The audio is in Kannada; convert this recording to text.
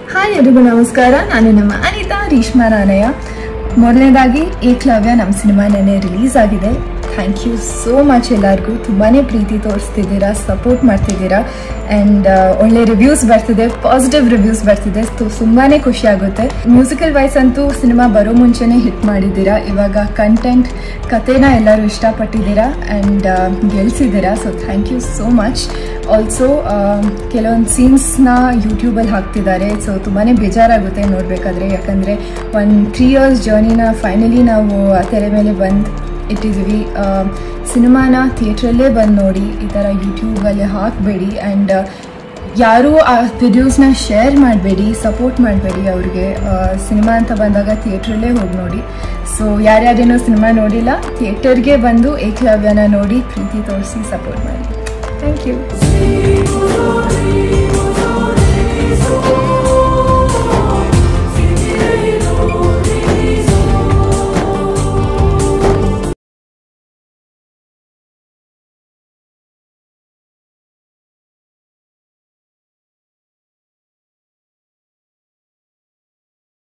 ಹಾಯ್ ಎಲ್ರಿಗೂ ನಮಸ್ಕಾರ ನಾನು ನಿಮ್ಮ ಅನಿತಾ ರೀಶ್ಮಾ ರಾನಯ್ಯ ಮೊದಲನೇದಾಗಿ ಏಕ್ಲವ್ಯ ನಮ್ಮ ಸಿನಿಮಾ ನೆನೆ ರಿಲೀಸ್ ಆಗಿದೆ ಥ್ಯಾಂಕ್ ಯು ಸೋ ಮಚ್ ಎಲ್ಲರಿಗೂ ತುಂಬಾ ಪ್ರೀತಿ ತೋರಿಸ್ತಿದ್ದೀರಾ ಸಪೋರ್ಟ್ ಮಾಡ್ತಿದ್ದೀರಾ ಆ್ಯಂಡ್ ಒಳ್ಳೆ ರಿವ್ಯೂಸ್ ಬರ್ತಿದೆ ಪಾಸಿಟಿವ್ ರಿವ್ಯೂಸ್ ಬರ್ತಿದೆ ಸೊ ತುಂಬಾ ಖುಷಿ ಆಗುತ್ತೆ ಮ್ಯೂಸಿಕಲ್ ವೈಸ್ ಅಂತೂ ಸಿನಿಮಾ ಬರೋ ಮುಂಚೆನೇ ಹಿಟ್ ಮಾಡಿದ್ದೀರಾ ಇವಾಗ ಕಂಟೆಂಟ್ ಕಥೆನ ಎಲ್ಲರೂ ಇಷ್ಟಪಟ್ಟಿದ್ದೀರಾ ಆ್ಯಂಡ್ ಗೆಲ್ಸಿದ್ದೀರಾ so thank you so much also ಕೆಲವೊಂದು ಸೀನ್ಸ್ನ ಯೂಟ್ಯೂಬಲ್ಲಿ ಹಾಕ್ತಿದ್ದಾರೆ ಸೊ ತುಂಬಾ ಬೇಜಾರಾಗುತ್ತೆ ನೋಡಬೇಕಾದ್ರೆ ಯಾಕಂದರೆ ಒಂದು ತ್ರೀ ಇಯರ್ಸ್ ಜರ್ನಿನ ಫೈನಲಿ ನಾವು ಆ ತೆರೆ ಮೇಲೆ ಬಂದು ಇಟ್ಟಿದ್ದೀವಿ ಸಿನಿಮಾನ ಥಿಯೇಟ್ರಲ್ಲೇ ಬಂದು ನೋಡಿ ಈ ಥರ ಯೂಟ್ಯೂಬಲ್ಲಿ ಹಾಕಬೇಡಿ ಆ್ಯಂಡ್ ಯಾರೂ ಆ ವಿಡಿಯೋಸ್ನ ಶೇರ್ ಮಾಡಬೇಡಿ ಸಪೋರ್ಟ್ ಮಾಡಬೇಡಿ ಅವ್ರಿಗೆ ಸಿನಿಮಾ ಅಂತ ಬಂದಾಗ ಥಿಯೇಟ್ರಲ್ಲೇ ಹೋಗಿ ನೋಡಿ ಸೊ ಯಾರ್ಯಾರೇನೋ ಸಿನಿಮಾ ನೋಡಿಲ್ಲ ಥಿಯೇಟರ್ಗೆ ಬಂದು ಏಕಲವ್ಯನ ನೋಡಿ ಪ್ರೀತಿ ತೋರಿಸಿ ಸಪೋರ್ಟ್ ಮಾಡಿ ಥ್ಯಾಂಕ್ ಯು